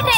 బయటే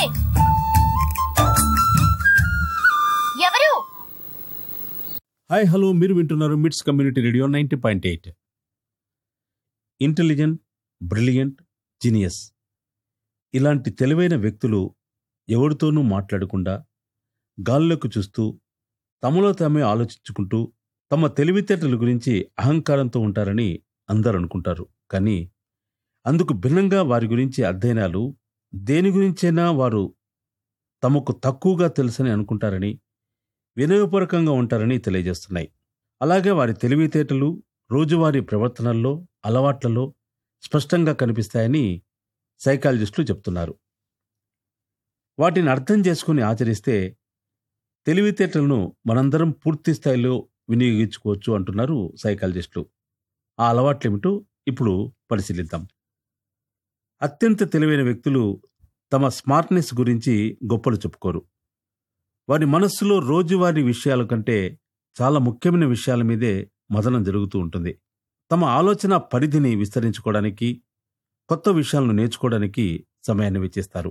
ఎవరు hi hello మీరు వింటున్నారు MITS community radio ninety point eight intelligent brilliant genius ఇలాంటి తెలివైన వ్యక్తులు ఎవరితోనూ మాట్లాడకుండా గాల్లోకి చూస్తూ తమలో తామే ఆలోచించుకుంటూ తమ తెలివితేటల గురించి అహంకారంతో ఉంటారని అందరూ అనుకుంటారు కానీ అందుకు భిన్నంగా వారి గురించి అధ్యయనాలు దేని గురించైనా వారు తమకు తక్కువగా తెలుసని అనుకుంటారని వినయపూర్వకంగా ఉంటారని తెలియజేస్తున్నాయి అలాగే వారి తెలివితేటలు రోజువారీ ప్రవర్తనల్లో అలవాట్లలో స్పష్టంగా కనిపిస్తాయని సైకాలజిస్టులు చెప్తున్నారు వాటిని అర్థం చేసుకుని ఆచరిస్తే తెలివితేటలను మనందరం పూర్తి స్థాయిలో వినియోగించుకోవచ్చు అంటున్నారు సైకాలజిస్టులు ఆ అలవాట్లేమిటో ఇప్పుడు పరిశీలిద్దాం అత్యంత తెలివైన వ్యక్తులు తమ స్మార్ట్నెస్ గురించి గొప్పలు చెప్పుకోరు వారి మనస్సులో రోజువారీ విషయాల కంటే చాలా ముఖ్యమైన విషయాల మీదే మదనం జరుగుతూ ఉంటుంది తమ ఆలోచన పరిధిని విస్తరించుకోవడానికి కొత్త విషయాలను నేర్చుకోవడానికి సమయాన్ని వెచ్చిస్తారు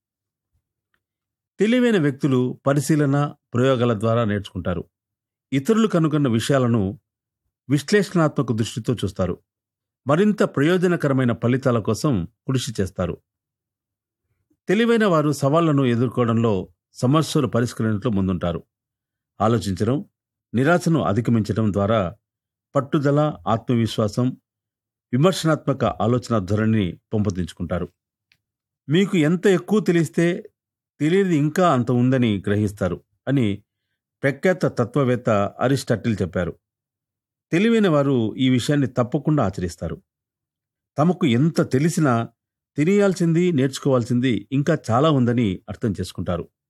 తెలివైన వ్యక్తులు పరిశీలన ప్రయోగాల ద్వారా నేర్చుకుంటారు ఇతరులు కనుగొన్న విషయాలను విశ్లేషణాత్మక దృష్టితో చూస్తారు మరింత ప్రయోజనకరమైన ఫలితాల కోసం కృషి చేస్తారు తెలివైన వారు సవాళ్లను ఎదుర్కోవడంలో సమస్యలు పరిష్కరించడంలో ముందుంటారు ఆలోచించడం నిరాశను అధిగమించడం ద్వారా పట్టుదల ఆత్మవిశ్వాసం విమర్శనాత్మక ఆలోచన ధోరణిని పెంపొందించుకుంటారు మీకు ఎంత ఎక్కువ తెలిస్తే తెలియదు ఇంకా అంత ఉందని గ్రహిస్తారు అని ప్రఖ్యాత తత్వవేత్త అరిస్టాటిల్ చెప్పారు తెలివైన వారు ఈ విషయాన్ని తప్పకుండా ఆచరిస్తారు తమకు ఎంత తెలిసినా తెలియాల్సింది నేర్చుకోవాల్సింది ఇంకా చాలా ఉందని అర్థం చేసుకుంటారు